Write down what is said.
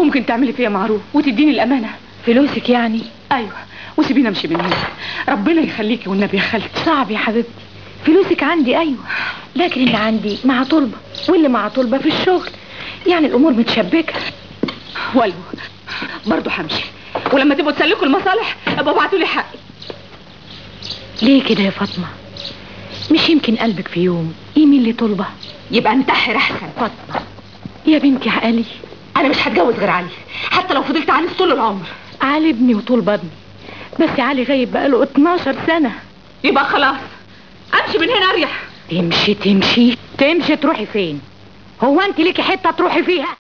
ممكن تعملي فيا معروف وتديني الامانه فلوسك يعني ايوه وسيبيني امشي من هنا ربنا يخليكي والنبي يا خالتي صعب يا حبيبتي فلوسك عندي ايوه لكن اللي عندي مع طلبة واللي مع طلبة في الشغل يعني الامور متشبكة ولو برضه همشي ولما تبقوا تسلكوا المصالح ابقوا ابعتوا لي حقي ليه كده يا فاطمة مش يمكن قلبك في يوم يميل لطلبة يبقى انتحر احسن فاطمة يا بنتي عقلي انا مش هتجوز غير علي حتى لو فضلت عنيس طول العمر علي ابني وطلبة ابني بس علي غايب بقاله 12 سنة يبقى خلاص امشي من هنا اريح تمشي تمشي تمشي تروحي فين هو انت ليكي حتة تروحي فيها